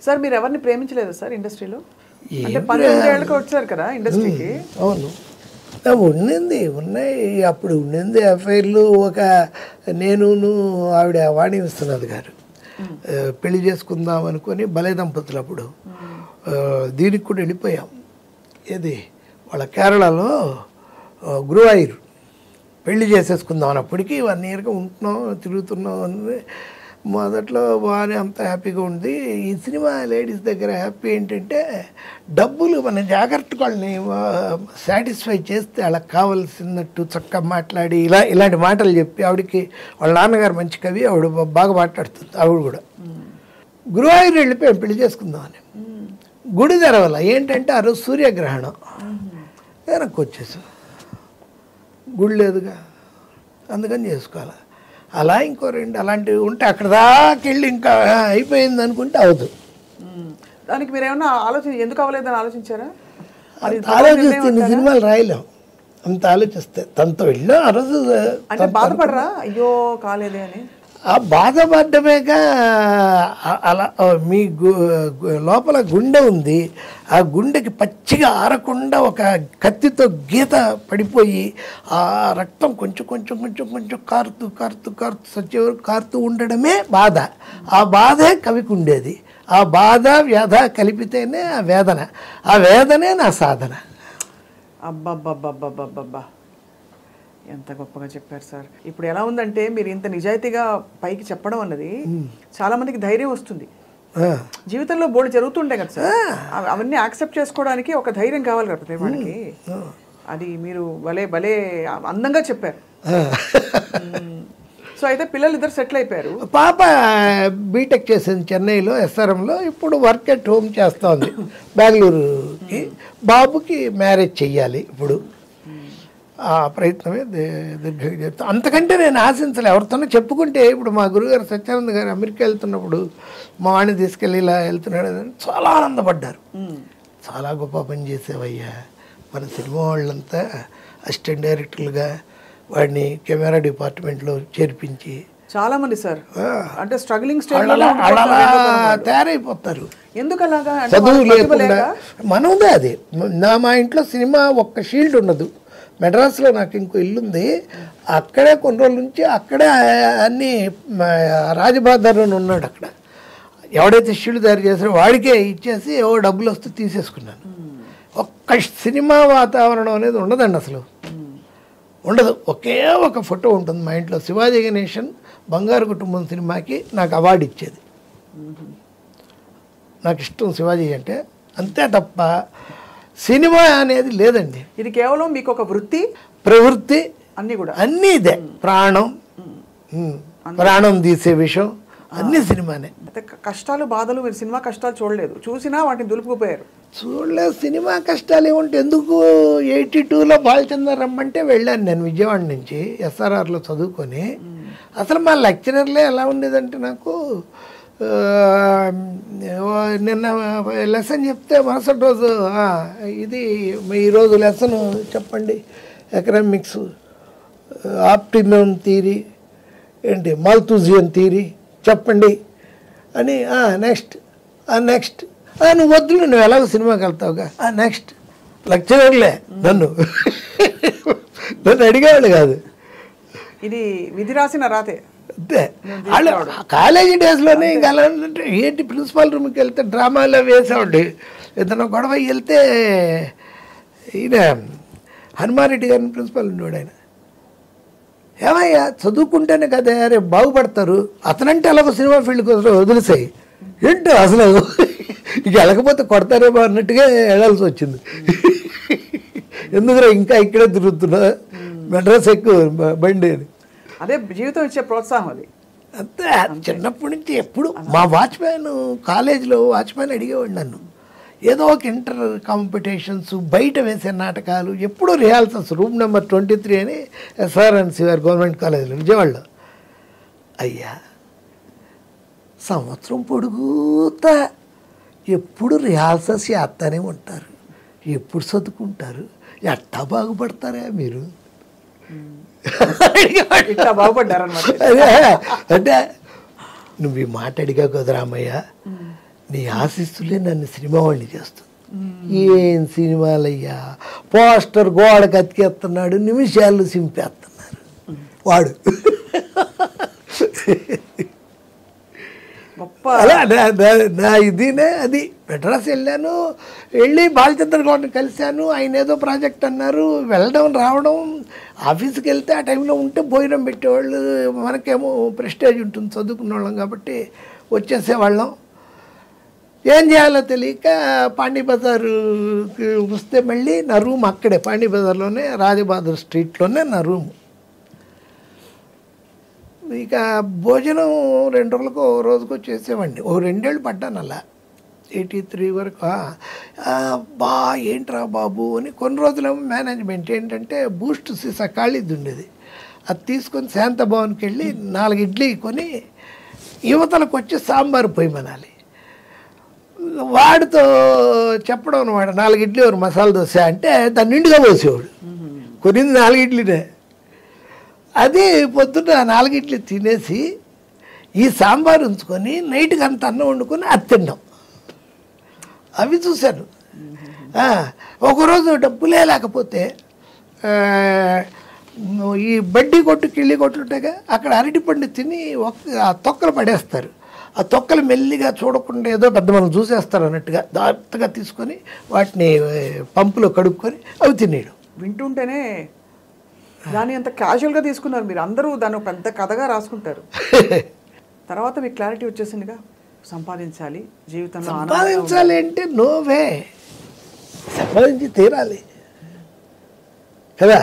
Sir మీరు ఎవరిని ప్రేమించలేదా sir ఇండస్ట్రీలో ఏం అంటే పన్నెండు ఏళ్ళకి వచ్చారు కదా ఇండస్ట్రీకి అవును ఆ, ఉండింది ఉన్నాయి అప్పుడు ఉండింది ఎఫ్ఐఆర్లు ఒక నేనును ఆవిడ వాణి విశ్వనాథ్ గారు ఆ, పెళ్లి చేసుకుందాం అనుకొని భలే దంపతులు అప్పుడు ఆ, దీనికి కూడా వెళ్ళిపోయాం ఏది వాళ్ళ కేరళలో ఆ, గురువాయూర్ పెళ్లి చేసేసుకుందాం అన్నప్పటికీ వన్ ఇయర్గా ఉంటున్నాం తిరుగుతున్నాం అని మొదట్లో బాగానే అంత హ్యాపీగా ఉంది ఈ సినిమా లేడీస్ దగ్గర హ్యాపీ ఏంటంటే డబ్బులు మన జాగ్రత్త వాళ్ళని సాటిస్ఫై చేస్తే వాళ్ళకి కావాల్సినట్టు చక్కగా మాట్లాడి ఇలా ఇలాంటి మాటలు చెప్పి ఆవిడకి వాళ్ళ నాన్నగారు మంచి కవి ఆవిడ బాగా మాట్లాడుతుంది ఆవిడ కూడా గురువాయూరు వెళ్ళిపోయాం పెళ్లి చేసుకుందామని గుడి తెరవల ఏంటంటే ఆ రోజు సూర్యగ్రహణం వెనక్కి వచ్చేసాం గుడి లేదుగా అందుకని చేసుకోవాలి అలా ఇంకో రెండు అలాంటివి ఉంటే అక్కడ దాకా వెళ్ళి ఇంకా అయిపోయింది అనుకుంటే అవదు మ్మ్. దానికి మీరు ఏమన్నా ఆలోచన ఎందుకు అవ్వలేదని ఆలోచించారా అది అంత ఆలోచిస్తే ఇన్ని సినిమాలు రాయలేం అంత ఆలోచిస్తే తనతో వెళ్ళాం ఆ రోజు అంటే బాధపడరా అయ్యో కాలేదే అని ఆ బాధపడ్డమేగా ఆ- అలా ఆ మీ గు- గు- లోపల గుండె ఉంది ఆ గుండెకి పచ్చిగా ఆరకుండా ఒక కత్తితో గీత పడిపోయి ఆ రక్తం కొంచెం కొంచెం కొంచెం కొంచెం కారుతూ కారుతూ కారుతూ సచ్చే వరకు కారుతూ ఉండడమే బాధ ఆ బాధే కవికి ఉండేది ఆ బాధ వ్యధ కలిపితేనే ఆ వేదన ఆ వేదనే నా సాధన అబ్బబ్బబ్బబ్బబ్బబ్బా ఎంత గొప్పగా చెప్పారు సార్ ఇప్పుడు ఎలా ఉందంటే మీరు ఇంత నిజాయితీగా పైకి చెప్పడం అన్నది చాలా మందికి ధైర్యం వస్తుంది ఆ. జీవితంలో బోర్డు జరుగుతుంటాయి కదా సార్ అవ- అవన్నీ యాక్సెప్ట్ చేసుకోవడానికి ఒక ధైర్యం కావాలి కదా ప్రతి వాడికి అది మీరు భలే భలే అందంగా చెప్పారు ఆ. సో అయితే పిల్లలు ఇద్దరు సెటిల్ అయిపోయారు పాప బీటెక్ చేసింది చెన్నైలో ఎస్ఆర్ఎంలో ఇప్పుడు వర్క్ ఎట్ హోమ్ చేస్తోంది బెంగళూరుకి బాబుకి మ్యారేజ్ చెయ్యాలి ఇప్పుడు ఆ ప్రయత్నమే ది- దీర్ఘంగా చేస్తాం అంతకంటే నేను ఆశించలే ఎవరితోనో చెప్పుకుంటే ఇప్పుడు మా గురుగారు సత్యానంద గారు అమెరికా వెళ్తున్నప్పుడు మా వాడిని తీసుకెళ్ళి ఇలా వెళ్తున్నాడు అని చాలా ఆనందపడ్డారు చాలా గొప్ప పని చేసేవయ్యా మన సినిమా వాళ్ళంతా అసిస్టెంట్ డైరెక్టర్లుగా వాడిని కెమెరా డిపార్ట్మెంట్లో చేర్పించి చాలా మంది సార్ ఆ, అంటే స్ట్రగ్లింగ్ స్టేజ్ వాళ్ళు అలా వాళ్ళు అలా తయారైపోతారు ఎందుకు అలాగా అంటే చదువు వాళ్ళకి ప్రతిభ లేకుండా లేక? మనదే అది నా మా ఇంట్లో సినిమా ఒక్క షీల్డ్ ఉండదు మెడ్రాస్లో నాకు ఇంకో ఇల్లుంది అక్కడే కొన్ని రోజుల నుంచి అక్కడే అన్ని రాజబాదర్ అని ఉన్నాడు అక్కడ ఎవడైతే షీల్డ్ తయారు చేసారో వాడికే ఇచ్చేసి ఏవో డబ్బులు వస్తే తీసేసుకున్నాను ఒక్క సినిమా వాతావరణం అనేది ఉండదండి అసలు ఉండదు ఒకే ఒక ఫోటో ఉంటుంది మా ఇంట్లో శివాజీ గణేషన్ బంగారు కుటుంబం సినిమాకి నాకు అవార్డు ఇచ్చేది నాకు ఇష్టం శివాజీ అంటే అంతే తప్ప సినిమా అనేది లేదండి ఇది కేవలం మీకు ఒక వృత్తి ప్రవృత్తి అన్ని కూడా అన్నీ ఇదే ప్రాణం ఉమ్, ప్రాణం తీసే విషయం అన్నీ సినిమానే అయితే క- కష్టాలు బాధలు మీరు సినిమా కష్టాలు చూడలేదు చూసినా వాటిని దులుపుకుపోయారు చూడలేదు సినిమా కష్టాలు ఏముంటే ఎందుకు ఎయిటీ టూలో బాలచందర్ రమ్మంటే వెళ్ళాను నేను విజయవాడ నుంచి ఎస్ఆర్ఆర్లో చదువుకొని అసలు మా లెక్చరర్లే ఎలా ఉండేదంటే నాకు ఆ, ఓ నిన్న లెసన్ చెప్తే మరుసటి రోజు "ఆ, ఇది ఈరోజు లెసన్ చెప్పండి ఎకనామిక్స్ ఆప్టిమం థీరీ ఏంటి మాల్తూజియన్ థీరీ చెప్పండి అని నెక్స్ట్ నెక్స్ట్ నువ్వు వద్దు నువ్వు ఎలాగో సినిమాకి వెళ్తావుగా నెక్స్ట్ లెక్చరర్లే నన్ను నన్ను అడిగేవాళ్ళు కాదు ఇది విధి రాసిన రాతే అంతే వాళ్ళు కాలేజీ డేస్లోనే ఇంకా అలా అంటే ఏంటి ప్రిన్సిపాల్ రూమ్కి వెళ్తే డ్రామాలో వేసేవాడు ఏదైనా గొడవ వెళ్తే ఈయన హనుమారెడ్డి గారిని ప్రిన్సిపాల్ ఉండేవాడు ఆయన ఏమయ్యా చదువుకుంటేనే కదా రేపు బాగుపడతారు అతనంటే అలాగ సినిమా ఫీల్డ్కి వదిలే వదిలేసాయి ఏంటో అసలు ఇక వెళ్ళకపోతే కొడతారేమో అన్నట్టుగా వెళ్ళాల్సి వచ్చింది ఎందుకురా ఇంకా ఇక్కడే తిరుగుతున్నా మెడ్రాస్ ఎక్కువ బ- బండి అని అదే జీవితం ఇచ్చే ప్రోత్సాహం అది అంతే చిన్నప్పటి నుంచి ఎప్పుడు మా వాచ్మ్యాన్ కాలేజీలో వాచ్మ్యాన్ అడిగేవాడు నన్ను ఏదో ఒక ఇంటర్ కాంపిటీషన్స్ బయట వేసే నాటకాలు ఎప్పుడూ rehearsals room number twenty three అని ఎస్ఆర్ఎన్సి గారు గవర్నమెంట్ కాలేజీలో విజయవాడలో అయ్యా సంవత్సరం పొడుగుతా ఎప్పుడు రిహార్సల్స్ చేస్తానే ఉంటారు ఎప్పుడు చదువుకుంటారు ఎట్టా బాగుపడతారా మీరు అడిగేవాడు. ఇట్లా బాగుపడ్డారనమాట అదే అంటే నువ్వు ఈ మాట అడిగా కదా రామయ్య నీ ఆశీస్సులే నన్ను సినిమా వాడిని చేస్తుంది ఏం సినిమాలయ్యా పోస్టర్ గోడకు అతికేస్తున్నాడు నిమిషాలు సింపేస్తున్నారు వాడు గొప్ప అలా నా- నా- నా ఇదినే అది మెడ్రాస్ వెళ్ళాను వెళ్ళి బాలచంద్ర గౌడ్ని కలిశాను ఆయన ఏదో ప్రాజెక్ట్ అన్నారు వెళ్ళడం రావడం ఆఫీస్కి వెళ్తే ఆ టైంలో ఉంటే భోజనం పెట్టేవాళ్ళు మనకేమో ప్రెస్టేజ్ ఉంటుంది చదువుకున్న వాళ్ళం కాబట్టి వచ్చేసేవాళ్ళం ఏం చేయాలో తెలియక పాండీ బజారుకి వస్తే మళ్ళీ నా రూమ్ అక్కడే పాండీ బజార్లోనే రాజబహాదూర్ స్ట్రీట్లోనే నా రూమ్ ఇక భోజనం రెండు రోజులకు ఓ రోజుకో చేసేవాడిని ఓ రెండేళ్ళు పడ్డాను అలా ఎయిటీ త్రీ వరకు ఆ, ఆ, బా ఏంట్రా బాబు అని కొన్ని రోజులేమో మేనేజ్మెంట్ ఏంటంటే బూస్ట్ సీసా ఖాళీది ఉండేది అది తీసుకొని శాంతభవన్కి వెళ్ళి నాలుగు ఇడ్లీ కొని యువతలకు వచ్చి సాంబార్ పొయ్యమనాలి వాడితో చెప్పడం అనమాట నాలుగు ఇడ్లీ ఒక మసాలా దోశ అంటే దాన్ని నిండుగా పోసేవాడు కొనింది నాలుగు ఇడ్లీనే అది పొద్దున్న నాలుగు ఇడ్లీ తినేసి ఈ సాంబార్ ఉంచుకొని నైట్కి అంత అన్నం వండుకొని అది తినడం అవి చూశాను ఆ, ఒకరోజు డబ్బులే లేకపోతే ఆ, ఈ బడ్డీ కొట్టు కిళ్ళి కొట్టు ఉంటాయిగా అక్కడ అరటిపండు తిని ఒక్క ఆ తొక్కలు పడేస్తారు ఆ తొక్కలు మెల్లిగా చూడకుండా ఏదో పెద్ద మనం చూసేస్తారు అన్నట్టుగా జాగ్రత్తగా తీసుకొని వాటిని ఆ, పంపులో కడుక్కొని అవి తినేయడం వింటుంటేనే దాన్ని అంత క్యాజువల్గా తీసుకున్నారు మీరు అందరూ దాన్ని ఒక పెద్ద కథగా రాసుకుంటారు తర్వాత మీకు క్లారిటీ వచ్చేసిందిగా సంపాదించాలి జీవితంలో ఆనందంగా ఉండాలి. సంపాదించాలి అంటే నోవే సంపాదించి తీరాలి కదా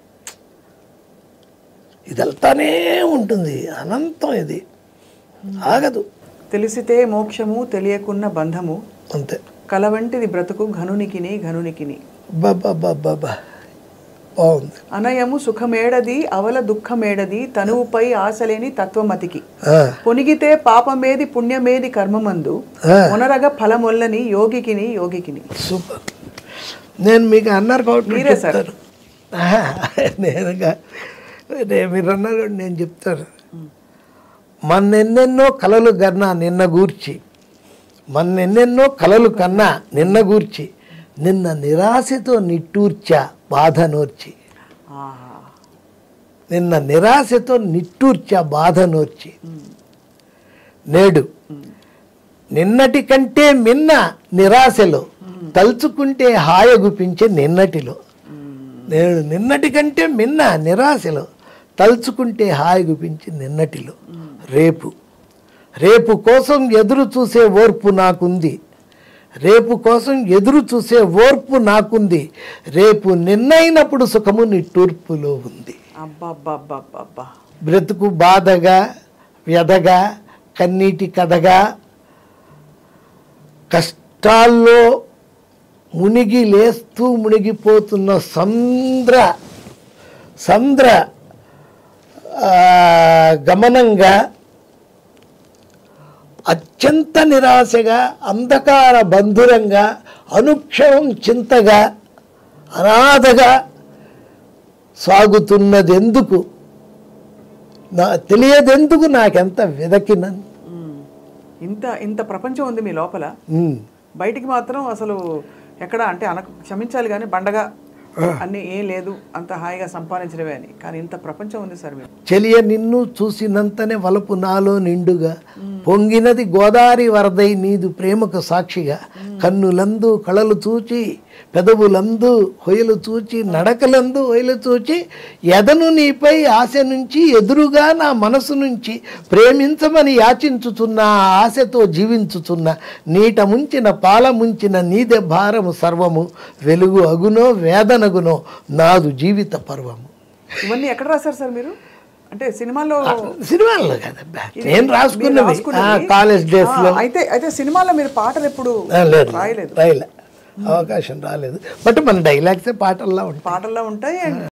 ఇది వెళ్తానే ఉంటుంది అనంతం ఇది ఆగదు తెలిసితే మోక్షము తెలియకున్న బంధము అంతే కల వంటిది బ్రతుకు ఘనునికిని ఘనునికిని బాబా బాబా బా బాగుంది అనయము సుఖమేడది అవల దుఃఖమేడది తనువుపై ఆశలేని తత్వమతికి ఆ, పొనిగితే పాపమేది పుణ్యమేది కర్మమందు ఆ. మొనరగ ఫలమొల్లని యోగికిని యోగికిని సూపర్ నేను మీకు అన్నారు కాబట్టి మీరు మీరే సార్. చెప్తారు ఆహా, నేనుగా నే- మీరు అన్నారు కాబట్టి నేను చెప్తాను మన్నెన్నెన్నో కలలు కన్నా నిన్న గూర్చి మన్నెన్నెన్నో కలలు కన్నా నిన్న గూర్చి నిన్న నిరాశతో నిట్టూర్చా బాధ నోర్చి ఆహా. నిన్న నిరాశతో నిట్టూర్చా బాధ నోర్చి నేడు నిన్నటి కంటే మిన్న నిరాశలో తలుచుకుంటే హాయగుపించే నిన్నటిలో నేను నిన్నటి కంటే మిన్న నిరాశలో తలుచుకుంటే హాయగుపించి నిన్నటిలో రేపు రేపు కోసం ఎదురు చూసే ఓర్పు నాకుంది రేపు కోసం ఎదురు చూసే ఓర్పు నాకుంది రేపు నిన్నైనప్పుడు సుఖము నిట్టూర్పులో ఉంది అబ్బబ్బబ్బబ్బబ్బా బ్రతుకు బాధగా వ్యధగా కన్నీటి కథగా కష్టాల్లో మునిగి లేస్తూ మునిగిపోతున్న సంద్ర సంద్ర ఆ, గమనంగా అత్యంత నిరాశగా అంధకార బంధురంగా అనుక్షణం చింతగా అనాథగా సాగుతున్నదెందుకు నా తెలియదెందుకు నాకెంత వెదకినని ఉమ్. ఇంత ఇంత ప్రపంచం ఉంది మీ లోపల ఉమ్. బయటికి మాత్రం అసలు ఎక్కడ అంటే అనకు క్షమించాలి కానీ బండగా అన్ని ఏం లేదు అంత హాయిగా సంపాదించడమే అని కానీ ఇంత ప్రపంచం ఉంది సార్ మీరు చెలియ నిన్ను చూసినంతనే వలపు నాలో నిండుగా పొంగినది గోదావరి వరదై నీదు ప్రేమకు సాక్షిగా కన్నులందు కళలు చూచి పెదవులందు హొయలు చూచి నడకలందు హొయలు చూచి ఎదను నీపై ఆశ నుంచి ఎదురుగా నా మనసు నుంచి ప్రేమించమని యాచించుచున్న ఆ ఆశతో జీవించుచున్న నీట ముంచిన పాల ముంచిన నీదే భారము సర్వము వెలుగు అగునో వేదనగునో నాదు జీవిత పర్వము ఇవన్నీ ఎక్కడ రాశారు సార్ మీరు అంటే సినిమాలో సినిమాల్లో కదబ్బా ఇది నేను మీరు రాసుకున్నవి రాసుకున్నవి? కాలేజ్ డేస్ లో ఆ, అయితే అయితే సినిమాలో మీరు పాటలు ఎప్పుడు ఆ, లేదు రాయలేదు రాయలే అవకాశం రాలేదు బట్ మన డైలాగ్సే పాటల్లా ఉంటాయి పాటల్లో ఉంటాయి అండ్